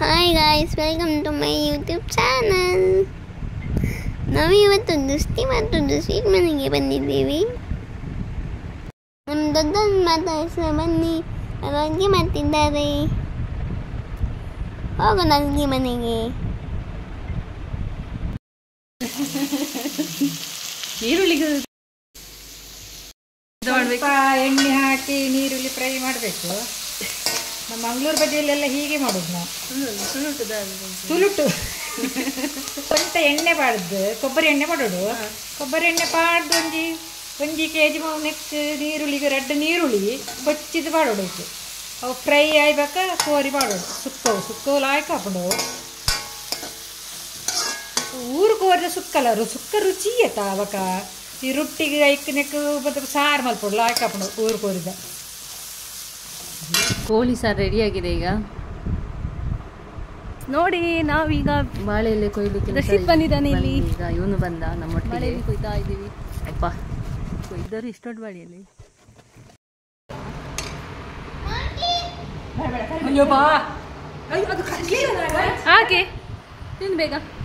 Hi guys welcome to my YouTube channel ನಾವು ಇವತ್ತು ದುಸ್ತಿ ಮತ್ತು ಸ್ವೀಟ್ ಮನೆಗೆ ಬಂದಿದ್ದೀವಿ ನಮ್ಮ ದೊಡ್ಡ ಮಾತಾಡಿಸ ಬನ್ನಿ ಅವರು ಅಡುಗೆ ಮಾಡ್ತಿದ್ದಾರೆ ಹೋಗೋಣ ಅಡುಗೆ ಮನೆಗೆ ಈರುಳ್ಳಿಗೆ ಸ್ವಲ್ಪ ಎಣ್ಣೆ ಹಾಕಿ ನೀರುಳ್ಳಿ ಫ್ರೈ ಮಾಡಬೇಕು ನಮ್ಮ ಮಂಗಳೂರು ಬದಿಯಲ್ಲೆಲ್ಲ ಹೀಗೆ ಮಾಡೋದು ನಾವು ತುಳುಟು ಸ್ವಂತ ಎಣ್ಣೆ ಪಾಡ್ದು ಕೊಬ್ಬರಿ ಎಣ್ಣೆ ಮಾಡೋದು ಕೊಬ್ಬರಿ ಎಣ್ಣೆ ಪಾಡ್ದು ಒಂಜಿ ಒಂಜಿ ಕೆ ಜಿ ನೆಕ್ಸ್ಟ್ ನೀರುಳ್ಳಿಗೆ ರೆಡ್ ನೀರುಳ್ಳಿ ಕೊಚ್ಚಿದ್ದು ಮಾಡೋಡೈತು ಅವು ಫ್ರೈ ಆಯ್ಬೇಕ ಕೋರಿ ಮಾಡೋದು ಸುಕ್ಕವು ಸುಕ್ಕವು ಲಾಯ್ಕ ಹಾಕೊಂಡು ಊರು ಕೋರಿದ ಸುಕ್ಕಲ್ಲ ಸುಕ್ಕ ರುಚಿ ಆಯ್ತ ಅವಕ ಈ ರೊಟ್ಟಿಗೆ ಐಕ್ ನೆಕ್ ಮತ್ತೆ ಸಾರು ಮಲ್ಪಡು ಲಾಯ್ಕ ಹಾಕೊಂಡು ಊರು ಕೋರಿದ ಕೋಳಿ ಸಾರು ರೆಡಿ ಆಗಿದೆ ಈಗ ನೋಡಿ ನಾವೀಗ ಬಾಳೆಲೆ ಕೊಯ್ಲಿಕ್ಕೆ ರಶೀದ್ ಬಂದಿದ್ದಾನೆ ಇಲ್ಲಿ. ಈಗ ಇವನು ಬಂದ ನಮ್ಮೊಟ್ಟಿಗೆ ಮಳೆಯಲ್ಲಿ ಕೊಯ್ತಾ ಇದ್ದೀವಿ ಅಪ್ಪ ಕೊಯ್ದರು ಇಷ್ಟೊಂದು ಬಾಳಿಯಲ್ಲಿ ಅಯ್ಯೋ ಬಾ ಹಾಗೆ ತಿನ್ ಬೇಗ